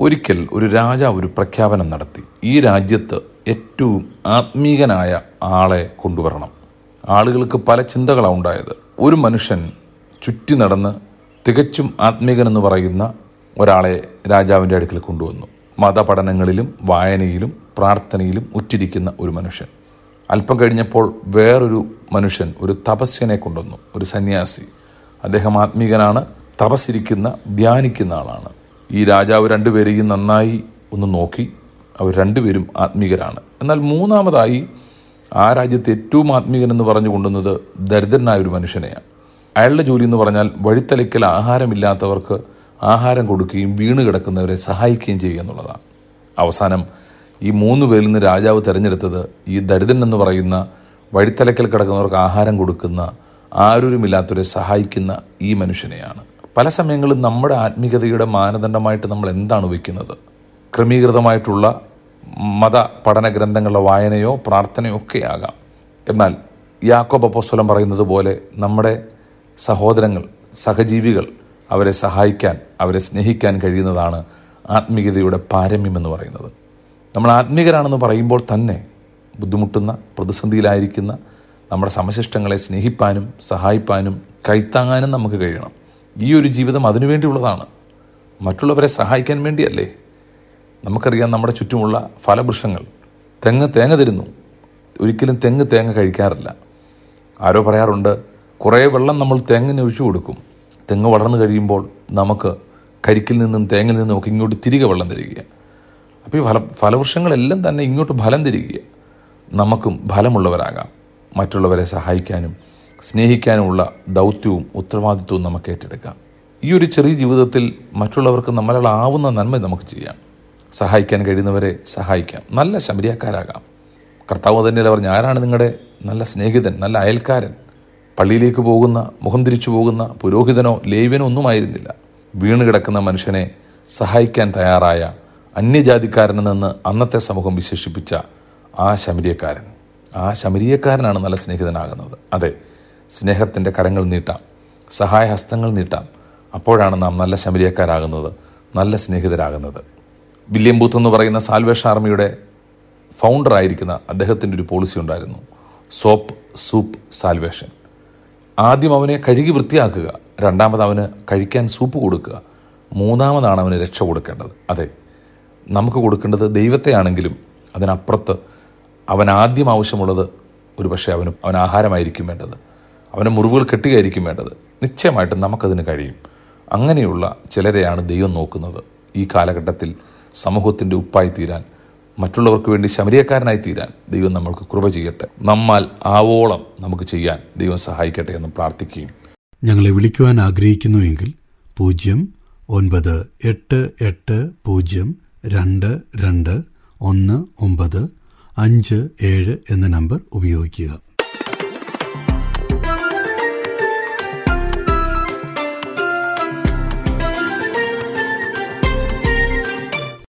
ഒരിക്കൽ ഒരു രാജാവ് ഒരു പ്രഖ്യാപനം നടത്തി ഈ രാജ്യത്ത് ഏറ്റവും ആത്മീകനായ ആളെ കൊണ്ടുവരണം ആളുകൾക്ക് പല ചിന്തകളാണ് ഉണ്ടായത് ഒരു മനുഷ്യൻ ചുറ്റി നടന്ന് തികച്ചും ആത്മീകനെന്ന് പറയുന്ന ഒരാളെ രാജാവിൻ്റെ അടുക്കൽ കൊണ്ടുവന്നു മതപഠനങ്ങളിലും വായനയിലും പ്രാർത്ഥനയിലും ഉറ്റിരിക്കുന്ന ഒരു മനുഷ്യൻ അല്പം കഴിഞ്ഞപ്പോൾ വേറൊരു മനുഷ്യൻ ഒരു തപസ്യനെ കൊണ്ടുവന്നു ഒരു സന്യാസി അദ്ദേഹം ആത്മീകനാണ് തപസ്സിരിക്കുന്ന ധ്യാനിക്കുന്ന ആളാണ് ഈ രാജാവ് രണ്ടുപേരെയും നന്നായി ഒന്ന് നോക്കി അവർ രണ്ടുപേരും ആത്മീകരാണ് എന്നാൽ മൂന്നാമതായി ആ രാജ്യത്ത് ഏറ്റവും ആത്മീകൻ എന്ന് പറഞ്ഞു കൊണ്ടുവന്നത് ദരിദ്രനായ ഒരു മനുഷ്യനെയാണ് അയാളുടെ ജോലി എന്ന് പറഞ്ഞാൽ വഴിത്തലയ്ക്കൽ ആഹാരമില്ലാത്തവർക്ക് ആഹാരം കൊടുക്കുകയും വീണ് കിടക്കുന്നവരെ സഹായിക്കുകയും ചെയ്യുക എന്നുള്ളതാണ് അവസാനം ഈ മൂന്ന് പേരിൽ നിന്ന് രാജാവ് തിരഞ്ഞെടുത്തത് ഈ ദരിദ്രൻ എന്ന് പറയുന്ന വഴിത്തലയ്ക്കൽ കിടക്കുന്നവർക്ക് ആഹാരം കൊടുക്കുന്ന ആരുമില്ലാത്തവരെ സഹായിക്കുന്ന ഈ മനുഷ്യനെയാണ് പല സമയങ്ങളും നമ്മുടെ ആത്മീയതയുടെ മാനദണ്ഡമായിട്ട് നമ്മൾ എന്താണ് വയ്ക്കുന്നത് ക്രമീകൃതമായിട്ടുള്ള മത പഠന ഗ്രന്ഥങ്ങളുടെ വായനയോ പ്രാർത്ഥനയോ ഒക്കെ ആകാം എന്നാൽ യാക്കോബ് അപ്പോസ്വലം പറയുന്നത് പോലെ നമ്മുടെ സഹോദരങ്ങൾ സഹജീവികൾ അവരെ സഹായിക്കാൻ അവരെ സ്നേഹിക്കാൻ കഴിയുന്നതാണ് ആത്മീയതയുടെ പാരമ്യം എന്ന് പറയുന്നത് നമ്മൾ ആത്മീകരാണെന്ന് പറയുമ്പോൾ തന്നെ ബുദ്ധിമുട്ടുന്ന പ്രതിസന്ധിയിലായിരിക്കുന്ന നമ്മുടെ സമശിഷ്ടങ്ങളെ സ്നേഹിപ്പാനും സഹായിപ്പാനും കൈത്താങ്ങാനും നമുക്ക് കഴിയണം ഈ ഒരു ജീവിതം അതിനുവേണ്ടിയുള്ളതാണ് മറ്റുള്ളവരെ സഹായിക്കാൻ വേണ്ടിയല്ലേ നമുക്കറിയാം നമ്മുടെ ചുറ്റുമുള്ള ഫലവൃക്ഷങ്ങൾ തെങ്ങ് തേങ്ങ തരുന്നു ഒരിക്കലും തെങ്ങ് തേങ്ങ കഴിക്കാറില്ല ആരോ പറയാറുണ്ട് കുറേ വെള്ളം നമ്മൾ തെങ്ങിന് ഒഴിച്ചു കൊടുക്കും തെങ്ങ് വളർന്നു കഴിയുമ്പോൾ നമുക്ക് കരിക്കിൽ നിന്നും തേങ്ങിൽ നിന്നും ഒക്കെ ഇങ്ങോട്ട് തിരികെ വെള്ളം തരിക അപ്പോൾ ഈ ഫല ഫലവൃക്ഷങ്ങളെല്ലാം തന്നെ ഇങ്ങോട്ട് ഫലം തരിക നമുക്കും ഫലമുള്ളവരാകാം മറ്റുള്ളവരെ സഹായിക്കാനും സ്നേഹിക്കാനുമുള്ള ദൗത്യവും ഉത്തരവാദിത്വവും നമുക്ക് ഏറ്റെടുക്കാം ഈ ഒരു ചെറിയ ജീവിതത്തിൽ മറ്റുള്ളവർക്ക് നമ്മളാൽ ആവുന്ന നന്മ നമുക്ക് ചെയ്യാം സഹായിക്കാൻ കഴിയുന്നവരെ സഹായിക്കാം നല്ല ശബരിയാക്കാരാകാം കർത്താവ് തന്നെ പറഞ്ഞു ആരാണ് നിങ്ങളുടെ നല്ല സ്നേഹിതൻ നല്ല അയൽക്കാരൻ പള്ളിയിലേക്ക് പോകുന്ന മുഖം തിരിച്ചു പോകുന്ന പുരോഹിതനോ ലേവ്യനോ ഒന്നുമായിരുന്നില്ല വീണ് കിടക്കുന്ന മനുഷ്യനെ സഹായിക്കാൻ തയ്യാറായ അന്യജാതിക്കാരനിൽ നിന്ന് അന്നത്തെ സമൂഹം വിശേഷിപ്പിച്ച ആ ശമരിയക്കാരൻ ആ ശമരിയക്കാരനാണ് നല്ല സ്നേഹിതനാകുന്നത് അതെ സ്നേഹത്തിൻ്റെ കരങ്ങൾ നീട്ടാം സഹായഹസ്തങ്ങൾ നീട്ടാം അപ്പോഴാണ് നാം നല്ല ശമരിയക്കാരാകുന്നത് നല്ല സ്നേഹിതരാകുന്നത് വില്യം ബൂത്ത് എന്ന് പറയുന്ന സാൽവേഷൻ ആർമിയുടെ ഫൗണ്ടർ ആയിരിക്കുന്ന അദ്ദേഹത്തിൻ്റെ ഒരു പോളിസി ഉണ്ടായിരുന്നു സോപ്പ് സൂപ്പ് സാൽവേഷൻ ആദ്യം അവനെ കഴുകി വൃത്തിയാക്കുക രണ്ടാമത് അവന് കഴിക്കാൻ സൂപ്പ് കൊടുക്കുക മൂന്നാമതാണ് അവന് രക്ഷ കൊടുക്കേണ്ടത് അതെ നമുക്ക് കൊടുക്കേണ്ടത് ദൈവത്തെയാണെങ്കിലും അതിനപ്പുറത്ത് അവൻ ആദ്യം ആവശ്യമുള്ളത് ഒരു പക്ഷേ അവന് അവൻ ആഹാരമായിരിക്കും വേണ്ടത് അവന് മുറിവുകൾ കെട്ടുകയായിരിക്കും വേണ്ടത് നിശ്ചയമായിട്ടും നമുക്കതിന് കഴിയും അങ്ങനെയുള്ള ചിലരെയാണ് ദൈവം നോക്കുന്നത് ഈ കാലഘട്ടത്തിൽ സമൂഹത്തിൻ്റെ ഉപ്പായി തീരാൻ മറ്റുള്ളവർക്ക് വേണ്ടി ശമരിയക്കാരനായി തീരാൻ ദൈവം നമ്മൾക്ക് കൃപ ചെയ്യട്ടെ നമ്മാൽ ആവോളം നമുക്ക് ചെയ്യാൻ ദൈവം സഹായിക്കട്ടെ എന്ന് പ്രാർത്ഥിക്കുകയും ഞങ്ങളെ വിളിക്കുവാൻ ആഗ്രഹിക്കുന്നുവെങ്കിൽ പൂജ്യം ഒൻപത് എട്ട് എട്ട് പൂജ്യം രണ്ട് രണ്ട് ഒന്ന് ഒമ്പത് അഞ്ച് ഏഴ് എന്ന നമ്പർ ഉപയോഗിക്കുക